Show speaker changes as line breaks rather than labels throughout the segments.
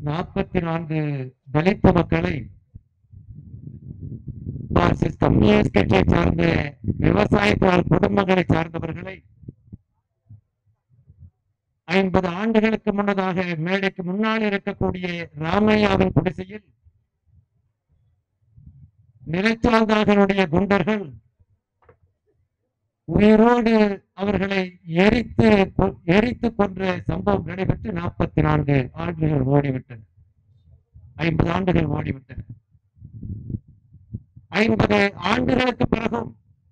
நாற்பத்தி நான்கு தலித் மக்களை மார்க்சிஸ்ட் கம்யூனிஸ்ட் கட்சியை சார்ந்த விவசாயத்தால் குடும்பங்களை சார்ந்தவர்களை ஐம்பது ஆண்டுகளுக்கு முன்னதாக மேடைக்கு முன்னால் இருக்கக்கூடிய ராமையாவின் குடிசையில் நிலைச்சார்ந்தார்களுடைய குண்டர்கள் உயிரோடு அவர்களை எரித்து கொ- எரித்து கொன்ற சம்பவம் நடைபெற்று நாற்பத்தி நான்கு ஆண்டுகள் ஓடிவிட்டன ஐம்பது ஆண்டுகள் ஓடிவிட்டன ஐம்பது ஆண்டுகளுக்கு பிறகும்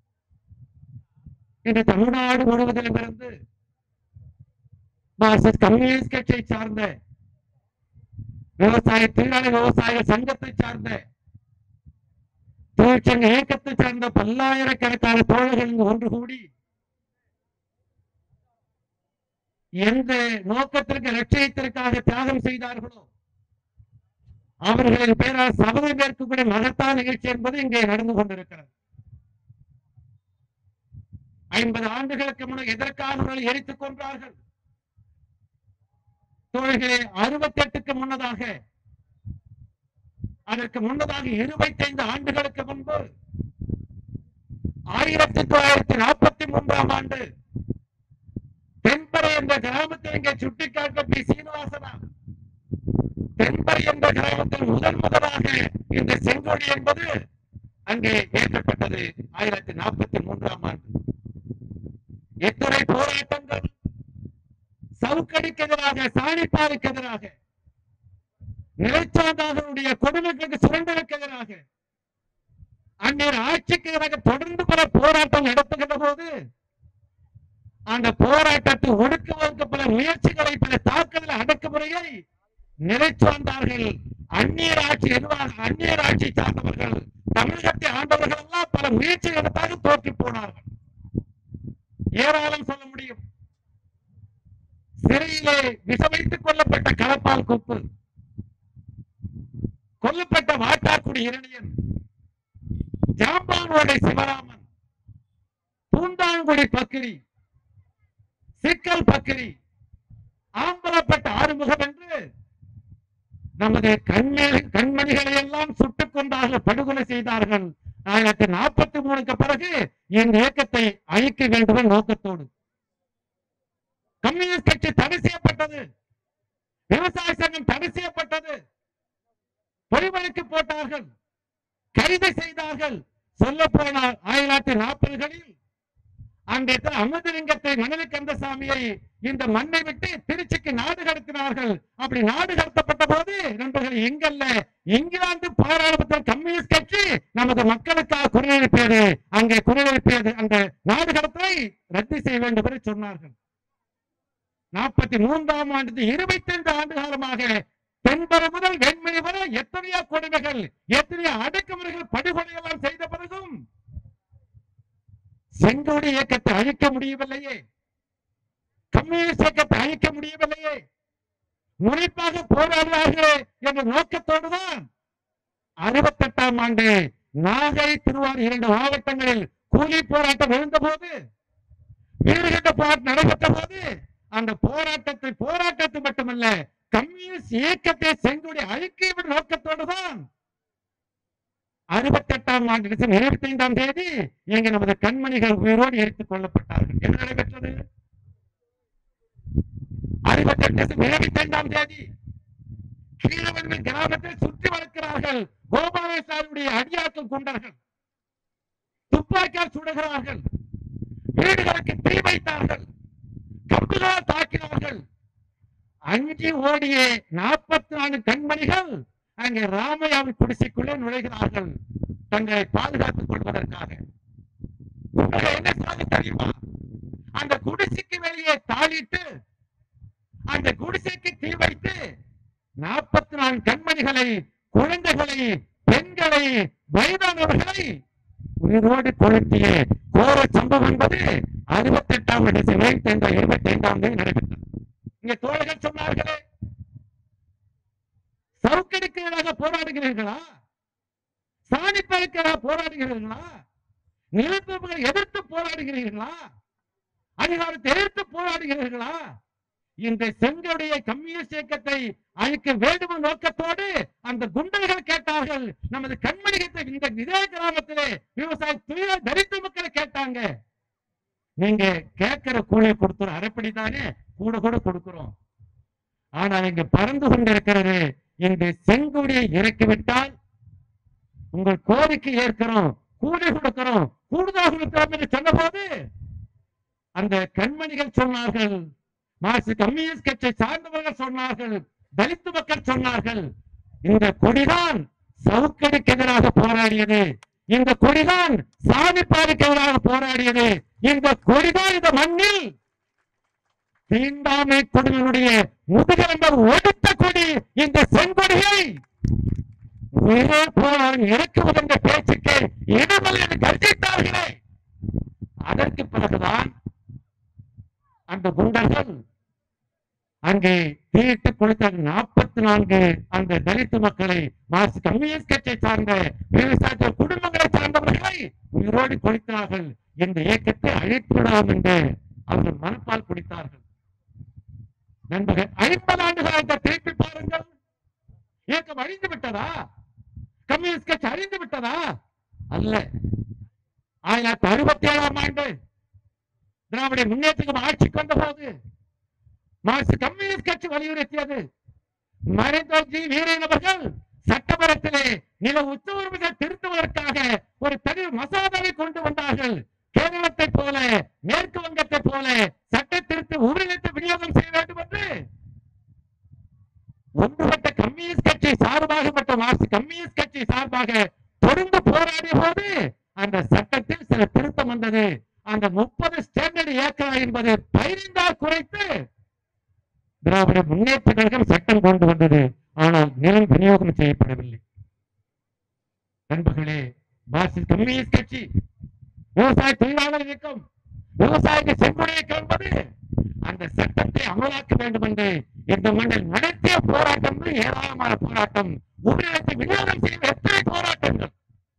இன்று தமிழ்நாடு முழுவதிலும் இருந்து மார்க்சிஸ்ட் கம்யூனிஸ்ட் கட்சியை சார்ந்த விவசாய தொழிலாளி விவசாய சங்கத்தை சார்ந்த தொழிற்சங்க இயக்கத்தை சார்ந்த பல்லாயிரக்கணக்கான தோழர்கள் இங்கு ஒன்று கூடி எந்த நோக்கத்திற்கு லட்சியத்திற்காக தியாகம் செய்தார்களோ அவர்களின் பெயரால் சபதம் ஏற்கக்கூடிய மகத்தான நிகழ்ச்சி என்பது இங்கே நடந்து கொண்டிருக்கிறது ஐம்பது ஆண்டுகளுக்கு முன்னர் எதற்காக அவர்கள் எரித்துக் கொன்றார்கள் தோழர்களே அறுபத்தி எட்டுக்கு முன்னதாக அதற்கு முன்னதாக இருபத்தைந்து ஆண்டுகளுக்கு முன்பு ஆயிரத்தி தொள்ளாயிரத்தி நாற்பத்தி மூன்றாம் ஆண்டு தென்பரை என்ற கிராமத்தை இங்கே சுட்டிக்காட்ட பி சீனிவாசனா தென்பரை என்ற கிராமத்தில் முதன் முதலாக இந்த செங்கோடி என்பது அங்கே ஏற்றப்பட்டது ஆயிரத்தி நாற்பத்தி மூன்றாம் ஆண்டு எத்தனை போராட்டங்கள் சவுக்கடிக்கு எதிராக சாணிப்பாருக்கு எதிராக நிலைச்சார்ந்தவர்களுடைய கொடுமைகளுக்கு சுரண்டலுக்கு எதிராக அந்நேர ஆட்சிக்கு எதிராக தொடர்ந்து பல போராட்டம் நடத்துகின்ற போது அந்த போராட்டத்தை ஒடுக்குவதற்கு பல முயற்சிகளை பல தாக்குதல் அடக்குமுறையை நிலைச்சார்ந்தார்கள் அந்நியர் ஆட்சி நிர்வாக அந்நியர் ஆட்சி சார்ந்தவர்கள் தமிழகத்தை ஆண்டவர்கள் எல்லாம் பல முயற்சிகள் எடுத்தாக தோற்றி போனார்கள் ஏராளம் சொல்ல முடியும் சிறையிலே விஷமைத்துக் கொல்லப்பட்ட களப்பால் கொப்பு கொல்லப்பட்ட வாட்டாக்குடி இரணியன் ஜாம்பானோடை சிவராமன் பூந்தாங்குடி பக்கிரி சிக்கல் பக்கிரி ஆம்பலப்பட்ட ஆறுமுகம் என்று நமது கண்மணி கண்மணிகளை எல்லாம் சுட்டுக் கொண்டார்கள் படுகொலை செய்தார்கள் ஆயிரத்தி நாற்பத்தி மூணுக்கு பிறகு இந்த இயக்கத்தை அழிக்க வேண்டும் என்ற நோக்கத்தோடு கம்யூனிஸ்ட் கட்சி தடை செய்யப்பட்டது விவசாய சங்கம் தடை செய்யப்பட்டது பொறிவழக்கு போட்டார்கள் கைது செய்தார்கள் சொல்ல போனால் ஆயிரத்தி நாற்பதுகளில் அன்றைய அமிர்தலிங்கத்தை மணலி கந்தசாமியை இந்த மண்ணை விட்டு திருச்சிக்கு நாடு கடத்தினார்கள் அப்படி நாடு கடத்தப்பட்ட போது நண்பர்கள் எங்கல்ல இங்கிலாந்து பாராளுமன்ற கம்யூனிஸ்ட் கட்சி நமது மக்களுக்காக குரல் எழுப்பியது அங்கே குரல் எழுப்பியது அந்த நாடு கடத்தலை ரத்து செய்ய வேண்டும் என்று சொன்னார்கள் நாற்பத்தி மூன்றாம் ஆண்டு இருபத்தி ஐந்து ஆண்டு காலமாக தென்பர முதல் வெண்மணி வரை எத்தனையோ கொடுமைகள் எத்தனையோ அடக்குமுறைகள் படுகொலை எல்லாம் செய்த பிறகும் செங்கோடு இயக்கத்தை அழிக்க முடியவில்லையே கம்யூனிஸ்ட் இயக்கத்தை அழிக்க முடியவில்லையே முனைப்பாக போராடுவார்களே என்ற நோக்கத்தோடுதான் அறுபத்தெட்டாம் ஆண்டு நாகை திருவாரூர் இரண்டு மாவட்டங்களில் கூலி போராட்டம் எழுந்தபோது வீடுகட்ட போராட்டம் நடைபெற்ற போது அந்த போராட்டத்தை போராட்டத்தை மட்டுமல்ல கம்யூனிஸ்ட் இயக்கத்தை செங்கோடி அழிக்க நோக்கத்தோடு தான் அறுபத்தி எட்டாம் ஆண்டு டிசம்பர் இருபத்தி ஐந்தாம் தேதி இங்கு நமது கண்மணிகள் உயிரோடு எரித்துக் கொல்லப்பட்டார்கள் என்ன நடைபெற்றது அறுபத்தி எட்டு டிசம்பர் இருபத்தி ஐந்தாம் தேதி கீழவர்கள் கிராமத்தை சுற்றி வளர்க்கிறார்கள் கோபாலசாரியுடைய அடியாட்கள் கொண்டார்கள் துப்பாக்கியால் சுடுகிறார்கள் வீடுகளுக்கு தீ வைத்தார்கள் கம்புகளால் தாக்கினார்கள் அஞ்சு ஓடிய நாற்பத்தி நான்கு கண்மணிகள் அங்கே ராமையாவின் குடிசைக்குள்ளே நுழைகிறார்கள் தங்களை பாதுகாத்துக் கொள்வதற்காக உங்களுக்கு என்ன சாதி தெரியுமா அந்த குடிசைக்கு வெளியே தாளிட்டு அந்த குடிசைக்கு தீ வைத்து நாற்பத்தி நான்கு கண்மணிகளை குழந்தைகளை பெண்களை வயதானவர்களை உயிரோடு கொளுத்திய கோர சம்பவம் என்பது அறுபத்தி எட்டாம் இருபத்தி ஐந்தாம் இருபத்தி ஐந்தாம் தேதி நடைபெற்றது இங்க தோழர்கள் சொன்னார்களே சவுக்கடிக்கு எதிராக போராடுகிறீர்களா சாணிப்பதற்கு எதிராக போராடுகிறீர்களா நிலப்பரப்புகளை எதிர்த்து போராடுகிறீர்களா அதிகாரத்தை எதிர்த்து போராடுகிறீர்களா இந்த செங்கோடைய கம்யூனிஸ்ட் இயக்கத்தை அழிக்க வேண்டும் என்ற நோக்கத்தோடு அந்த குண்டர்கள் கேட்டார்கள் நமது கண்மணிகத்தை இந்த இதே கிராமத்திலே விவசாய துய தரித்த மக்களை கேட்டாங்க நீங்க கேட்கிற கூலியை கொடுத்துரும் அரைப்படி தானே கூட கூட கொடுக்கிறோம் ஆனா இங்க பறந்து கொண்டிருக்கிறது இந்த செங்கொடியை இறக்கிவிட்டால் உங்கள் கோரிக்கை ஏற்கிறோம் கூலி கொடுக்கிறோம் கூடுதலாக கொடுக்கிறோம் என்று சொன்னபோது அந்த கண்மணிகள் சொன்னார்கள் மார்க்சிஸ்ட் கம்யூனிஸ்ட் கட்சியை சார்ந்தவர்கள் சொன்னார்கள் தலித்து மக்கள் சொன்னார்கள் இந்த கொடிதான் சவுக்கடிக்கு எதிராக போராடியது இந்த கொடிதான் சாதி பாதிக்கு எதிராக போராடியது இந்த கொடிதான் இந்த மண்ணில் தீண்டாமை கொடுமையினுடைய முதுகெலும்பர் ஒடுத்த கொடி இந்த செங்கொடியை உயிரே போராடும் இறக்குவது என்ற பேச்சுக்கு இடமல் என்று கருதித்தார்களே அதற்கு பிறகுதான் அந்த குண்டர்கள் அங்கே தீட்டு கொடுத்த நாற்பத்தி நான்கு அந்த தலித்து மக்களை மார்க்சிஸ்ட் கம்யூனிஸ்ட் கட்சியை சார்ந்த விவசாய குடும்பங்களை சார்ந்தவர்களை உயிரோடு கொடுத்தார்கள் இந்த இயக்கத்தை அழித்து விடலாம் என்று அவர்கள் மனப்பால் குடித்தார்கள் நண்பர்கள் ஐம்பது ஆண்டுகள் இந்த திருப்பி பாருங்கள் இயக்கம் அழிந்து விட்டதா கம்யூனிஸ்ட் கட்சி அழிந்து விட்டதா அல்ல ஆயிரத்தி அறுபத்தி ஏழாம் ஆண்டு திராவிட முன்னேற்றத்துக்கு ஆட்சிக்கு வந்த போது மார்க்சிஸ்ட் கம்யூனிஸ்ட் கட்சி வலியுறுத்தியது மறைந்த ஜி வீரன் அவர்கள் சட்டமன்றத்திலே நில உச்ச உரிமைகளை திருத்துவதற்காக ஒரு தனி மசோதாவை கொண்டு வந்தார்கள் கேரளத்தை போல மேற்கு வங்கத்தை போல சட்ட திருத்த உரிமத்தை விநியோகம் செய்ய வேண்டும் என்று ஒன்றுபட்ட கம்யூனிஸ்ட் கட்சி சார்பாக மற்றும் மார்க்சிஸ்ட் கம்யூனிஸ்ட் கட்சி சார்பாக தொடர்ந்து போராடிய போது அந்த சட்டத்தில் சில திருத்தம் வந்தது அந்த முப்பது ஸ்டாண்டர்ட் ஏக்கரா என்பது பதினைந்தால் குறைத்து திராவிட முன்னேற்ற கழகம் சட்டம் கொண்டு வந்தது ஆனால் நிலம் விநியோகம் செய்யப்படவில்லை நண்பர்களே மார்க்சிஸ்ட் கம்யூனிஸ்ட் கட்சி விவசாய தொழிலாளர் இயக்கம் விவசாயிக்கு செங்குடி இயக்கம் என்பது அந்த சட்டத்தை அமலாக்க வேண்டும் என்று இந்த மண்ணில் நடத்திய போராட்டம் ஏராளமான போராட்டம் உயிரிழத்தை விநியோகம் செய்த எத்தனை போராட்டங்கள்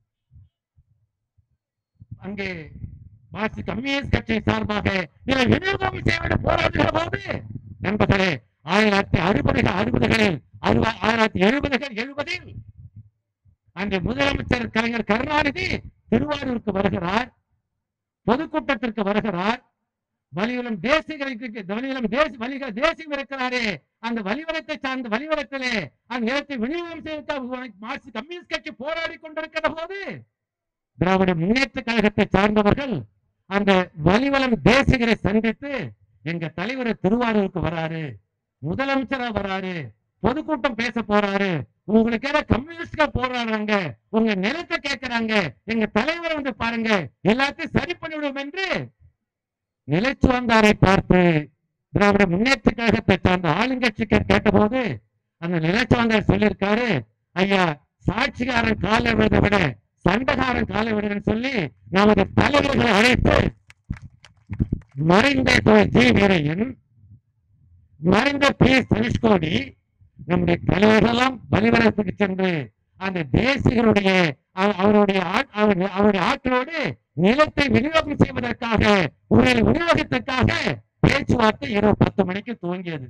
அங்கே மார்க்சிஸ்ட் கம்யூனிஸ்ட் கட்சி சார்பாக இதை விநியோகம் செய்ய வேண்டும் போராடுகிற போது நண்பர்களே ஆயிரத்தி அறுபதுகள் அறுபதுகளில் அறுப- ஆயிரத்தி எழுபதுகள் எழுபதில் அன்று முதலமைச்சர் கலைஞர் கருணாநிதி திருவாரூருக்கு வருகிறார் பொதுக்கூட்டத்திற்கு வருகிறார் வலியுறும் தேசிகளுக்கு வலியுறும் தேச வலிக தேசியம் இருக்கிறாரே அந்த வலிவரத்தை சார்ந்த வலிவரத்திலே அந்த நிலத்தை விநியோகம் செய்வதற்காக மார்க்சிஸ்ட் கம்யூனிஸ்ட் கட்சி போராடி கொண்டிருக்கிற போது திராவிட முன்னேற்ற கழகத்தை சார்ந்தவர்கள் அந்த வலிவலம் தேசிகரை சந்தித்து எங்க தலைவர் திருவாரூருக்கு வராரு முதலமைச்சரா வராரு பொதுக்கூட்டம் பேச போறாரு உங்களுக்கு ஏதாவது கம்யூனிஸ்ட்கள் போராடுறாங்க உங்க நிலத்தை கேட்கறாங்க எங்க தலைவரை வந்து பாருங்க எல்லாத்தையும் சரி பண்ணிவிடும் என்று நிலைச்சு வந்தாரை பார்த்து திராவிட முன்னேற்ற கழகத்தை சார்ந்த ஆளுங்கட்சிக்கார் கேட்டபோது அந்த நிலைச்சு வந்தார் சொல்லியிருக்காரு ஐயா சாட்சிகாரன் காலை விடுறதை விட சண்டைகாரன் காலை விடுறேன்னு சொல்லி நமது தலைவர்களை அழைத்து மறைந்த தோழர் ஜி வீரையன் மறைந்த பி தனுஷ்கோடி நம்முடைய தலைவர்களெல்லாம் வலிவரத்துக்கு சென்று அந்த தேசிகளுடைய அவ- அவருடைய ஆட்- அவர்- அவருடைய ஆட்களோடு நிலத்தை விநியோகம் செய்வதற்காக ஒரு விநியோகத்திற்காக பேச்சுவார்த்தை இரவு பத்து மணிக்கு துவங்கியது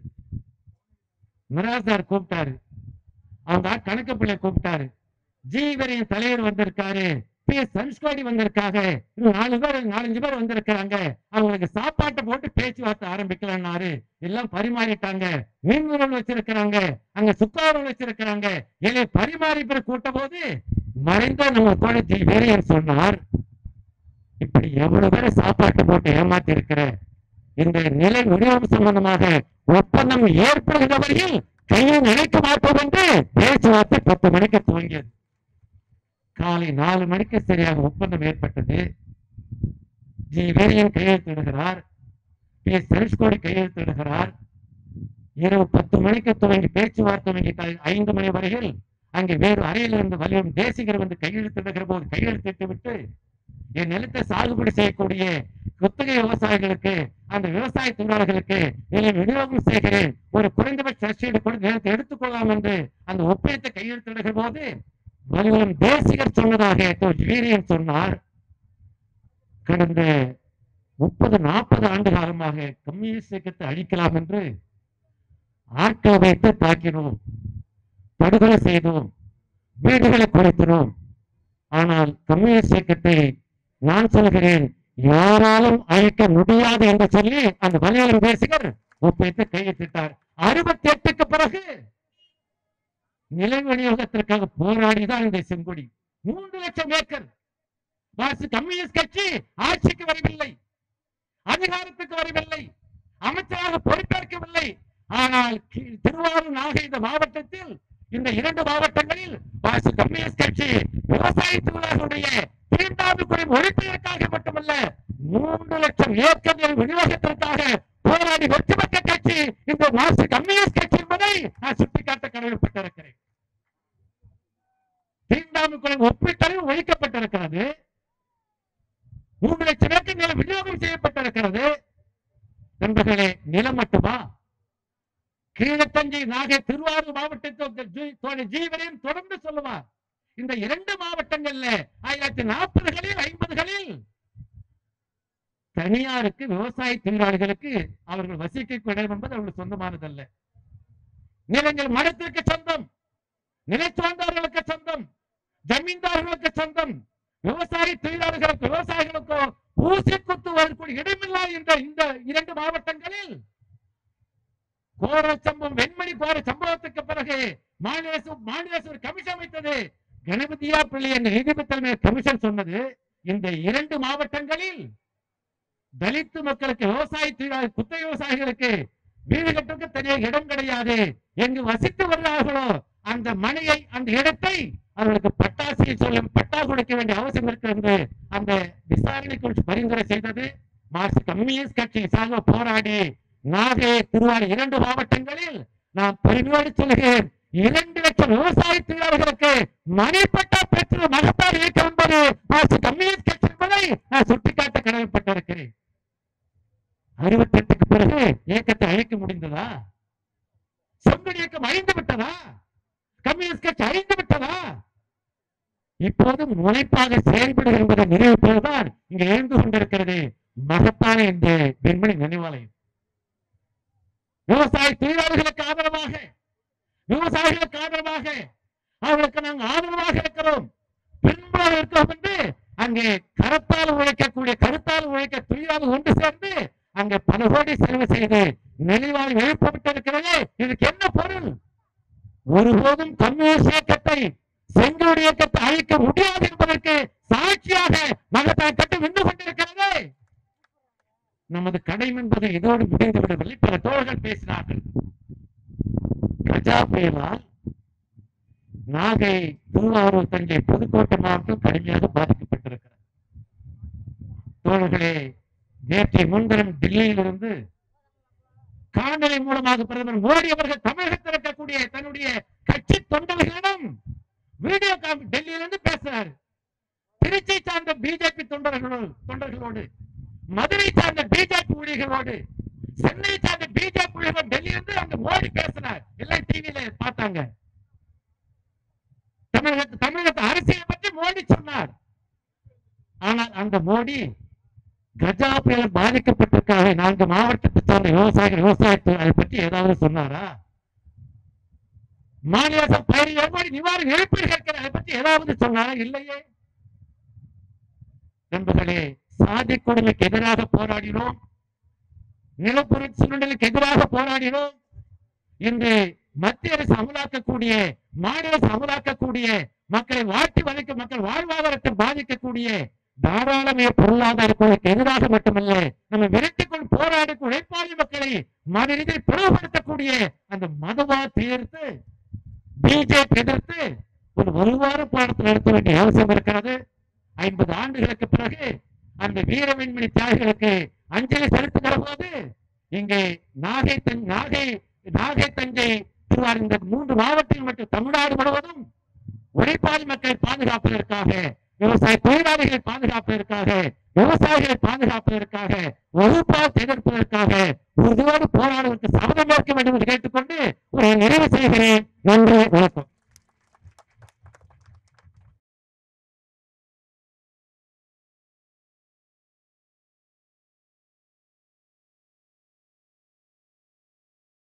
மிராசார் கூப்பிட்டாரு அவங்க ஆள் கணக்கு பிள்ளை கூப்பிட்டாரு ஜீவரின் தலைவர் வந்திருக்காரு பி எஸ் தனுஷ்கோடி வந்திருக்காங்க இன்னும் நாலு பேர் நாலஞ்சு பேர் வந்திருக்கிறாங்க அவங்களுக்கு சாப்பாட்டை போட்டு பேச்சுவார்த்தை ஆரம்பிக்கலாம்னாரு எல்லாம் பரிமாறிட்டாங்க மீன் உணவு வச்சிருக்கிறாங்க அங்க சுக்காரம் வச்சிருக்கிறாங்க இதை பரிமாறி பிற கூட்ட போது மறைந்த நம்ம தோழி வீரையர் சொன்னார் இப்படி எவ்வளவு பேரை சாப்பாட்டை போட்டு ஏமாத்தி இருக்கிற இந்த நிலை விநியோகம் சம்பந்தமாக ஒப்பந்தம் ஏற்படுகிற வரையில் கையை நினைக்க மாட்டோம் என்று பேச்சுவார்த்தை பத்து மணிக்கு துவங்கியது காலை நாலு மணிக்கு சரியாக ஒப்பந்தம் ஏற்பட்டது ஜி வீரியன் கையெழுத்திடுகிறார் பி எஸ் தனுஷ்கோடி கையெழுத்திடுகிறார் இரவு பத்து மணிக்கு துவங்கி பேச்சுவார்த்தை துவங்கிட்ட ஐந்து மணி வரையில் அங்கே வேறு அறையில் இருந்து வலியும் தேசிகர் வந்து கையெழுத்திடுகிற போது கையெழுத்திட்டு விட்டு என் நிலத்தை சாகுபடி செய்யக்கூடிய குத்தகை விவசாயிகளுக்கு அந்த விவசாய தொழிலாளர்களுக்கு இதை விநியோகம் செய்கிறேன் ஒரு குறைந்தபட்ச ரசீடு கொடுத்து நிலத்தை எடுத்துக்கொள்ளலாம் என்று அந்த ஒப்பந்தத்தை கையெழுத்திடுகிற போது வலிவலம் தேசிகர் சொன்னதாக தோழர் வீரியன் சொன்னார் கடந்த முப்பது நாற்பது ஆண்டு காலமாக கம்யூனிஸ்ட் இயக்கத்தை அழிக்கலாம் என்று ஆட்கள் வைத்து தாக்கினோம் படுகொலை செய்தோம் வீடுகளை குறைத்தினோம் ஆனால் கம்யூனிஸ்ட் இயக்கத்தை நான் சொல்கிறேன் யாராலும் அழிக்க முடியாது என்று சொல்லி அந்த மலையாளம் பேசுகர் ஒப்பைத்து கையெழுத்திட்டார் அறுபத்தி எட்டுக்கு பிறகு நில விநியோகத்திற்காக போராடிதான் இந்த செங்கொடி மூன்று லட்சம் ஏக்கர் மார்க்சிஸ்ட் கம்யூனிஸ்ட் கட்சி ஆட்சிக்கு வரவில்லை அதிகாரத்துக்கு வரவில்லை அமைச்சராக பொறுப்பேற்கவில்லை ஆனால் கி- திருவாரூர் நாகை இந்த மாவட்டத்தில் இந்த இரண்டு மாவட்டங்களில் மார்க்சிஸ்ட் கம்யூனிஸ்ட் கட்சி விவசாய தொழிலாளர்களுடைய தீண்டாமை குறை ஒழிப்பதற்காக மட்டுமல்ல மூன்று லட்சம் ஏக்கர் நில விநியோகத்திற்காக போராடி வெற்றி பெற்ற கட்சி இந்த மார்க்சிஸ்ட் கம்யூனிஸ்ட் கட்சி என்பதை நான் சுட்டிக்காட்ட கடமைப்பட்டிருக்கிறேன் தீண்டாமை குறை ஒப்பீட்டளவில் ஒழிக்கப்பட்டிருக்கிறது மூன்று லட்சம் ஏக்கர் நிலம் விநியோகம் செய்யப்பட்டிருக்கிறது நண்பர்களே நிலம் மட்டுமா கீழத்தஞ்சை நாகை திருவாரூர் மாவட்டத்தில் ஜீவனையும் தொடர்ந்து சொல்லுவார் இந்த இரண்டு மாவட்டங்கள்ல ஆயிரத்தி நாற்பதுகளில் ஐம்பதுகளில் தனியாருக்கு விவசாய தொழிலாளிகளுக்கு அவர்கள் வசிக்க இடம் என்பது அவர்களுக்கு சொந்தமானதல்ல நிலங்கள் மடத்திற்கு சொந்தம் நிலச்சுவந்தவர்களுக்கு சொந்தம் ஜமீன்தார்களுக்கு சொந்தம் விவசாய தொழிலாளர்களுக்கு விவசாயிகளுக்கோ ஊசி குத்து வரக்கூடிய இடமில்லா இந்த இந்த இரண்டு மாவட்டங்களில் கோர சம்பவம் வெண்மணி போற சம்பவத்துக்கு பிறகு மாநில அரசு மாநில அரசு ஒரு கமிஷன் அமைத்தது கணபதியா பிள்ளை என்ற நீதிபதி தலைமை கமிஷன் சொன்னது இந்த இரண்டு மாவட்டங்களில் தலித்து மக்களுக்கு விவசாய தொழிலாளி குத்த விவசாயிகளுக்கு வீடு கட்டுக்கு தனியாக இடம் கிடையாது எங்கு வசித்து வருகிறார்களோ அந்த மனையை அந்த இடத்தை அவர்களுக்கு பட்டாசியை சொல்லும் பட்டா கொடுக்க வேண்டிய அவசியம் இருக்கிறது அந்த விசாரணை குறித்து பரிந்துரை செய்தது மார்க்சிஸ்ட் கம்யூனிஸ்ட் கட்சி சார்ந்த போராடி நாகை திருவாரூர் இரண்டு மாவட்டங்களில் நான் பெருமையோடு சொல்கிறேன் இரண்டு லட்சம் விவசாய தொழிலாளர்களுக்கு மணிப்பட்டா பெற்று மகத்தார் இயக்கம் என்பது மார்க்சிஸ்ட் கம்யூனிஸ்ட் கட்சி என்பதை நான் சுட்டிக்காட்ட கடமைப்பட்டிருக்கிறேன் அறுபத்தி எட்டுக்கு பிறகு இயக்கத்தை அழிக்க முடிந்ததா செங்கல் இயக்கம் அழிந்து விட்டதா கம்யூனிஸ்ட் கட்சி அழிந்து விட்டதா இப்போது முனைப்பாக செயல்படுகிறது என்பதை நினைவுபோதுதான் இங்க எழுந்து கொண்டிருக்கிறது மகத்தான இந்த பெண்மணி நினைவாலயம் விவசாய தொழிலாளர்களுக்கு ஆதரவாக விவசாயிகளுக்கு ஆதரவாக அவர்களுக்கு நாங்கள் ஆதரவாக இருக்கிறோம் பின்புலம் இருக்கிறோம் என்று அங்கே கரத்தால் உழைக்கக்கூடிய கருத்தால் உழைக்க தொழிலாளர் ஒன்று சேர்ந்து அங்கே பல கோடி செலவு செய்து நினைவால் எழுப்பப்பட்டிருக்கிறது இதுக்கு என்ன பொருள் ஒருபோதும் கம்யூனிஸ்ட் இயக்கத்தை செங்கோடு இயக்கத்தை அழிக்க முடியாது என்பதற்கு சாட்சியாக மகத்தாய் கட்டு நின்று கொண்டிருக்கிறது நமது கடமை என்பது இதோடு முடிந்து விடவில்லை பல தோழர்கள் பேசினார்கள் கஜா புயலால் நாகை திருவாரூர் தஞ்சை புதுக்கோட்டை மாவட்டம் கடுமையாக பாதிக்கப்பட்டிருக்கிறது தோழர்களே நேற்றைய முன்தினம் டெல்லியிலிருந்து காணொலி மூலமாக பிரதமர் மோடி அவர்கள் தமிழகத்தில் இருக்கக்கூடிய தன்னுடைய கட்சி தொண்டர்களிடம் வீடியோ கால் டெல்லியிலிருந்து பேசுறாரு திருச்சி சார்ந்த பிஜேபி தொண்டர்களோடு தொண்டர்களோடு மதுரை சார்ந்த பிஜேபி ஊழியர்களோடு சென்னை சார்ந்த பிஜேபி ஊழியர்கள் டெல்லியிலிருந்து அங்க மோடி பேசினார் எல்லாம் டிவியில பார்த்தாங்க தமிழகத்து தமிழகத்து அரசியலை பற்றி மோடி சொன்னார் ஆனால் அந்த மோடி கஜா புயல் பாதிக்கப்பட்டிருக்காக நான்கு மாவட்டத்தை சார்ந்த விவசாயிகள் விவசாயத்தை அதை பற்றி ஏதாவது சொன்னாரா மாநில அரசு பயிர் எவ்வளவு நிவாரண இழப்பீடு கேட்கிற அதை பற்றி ஏதாவது சொன்னாரா இல்லையே நண்பர்களே சாதி கொடுமைக்கு எதிராக போராடினோம் நிலப்பொருள் சூழ்நிலைக்கு எதிராக போராடினோம் இன்று மத்திய அரசு அமலாக்கக்கூடிய மாநில அரசு அமலாக்கக்கூடிய மக்களை வாட்டி வதைக்க மக்கள் வாழ்வாதாரத்தை பாதிக்கக்கூடிய தாராளமய பொருளாதார கொள்கைக்கு எதிராக மட்டுமல்ல நம்ம விரட்டிக்கொள் போராடும் உழைப்பாளி மக்களை மத ரீதியில் பிளவுபடுத்தக்கூடிய அந்த மதவா தீர்த்து பிஜேபி எதிர்த்து ஒரு ஒரு வார போராட்டத்தில் நடத்த வேண்டிய அவசியம் இருக்கிறது ஐம்பது ஆண்டுகளுக்கு பிறகு அந்த வீர விண்மணி தியாகிகளுக்கு அஞ்சலி செலுத்துகிற போது இங்கே நாகை தன் நாகை நாகை தஞ்சை திருவாரூர் இந்த மூன்று மாவட்டங்கள் மற்றும் தமிழ்நாடு முழுவதும் உழைப்பாளி மக்களை பாதுகாப்பதற்காக விவசாய தொழிலாளிகளை பாதுகாப்பதற்காக விவசாயிகளை பாதுகாப்பதற்காக வகுப்பால் எதிர்ப்பதற்காக உறுதியோடு போராடுவதற்கு சபதம் ஏற்க வேண்டும் என்று கேட்டுக்கொண்டு ஒரு நிறைவு செய்கிறேன் நன்றி வணக்கம்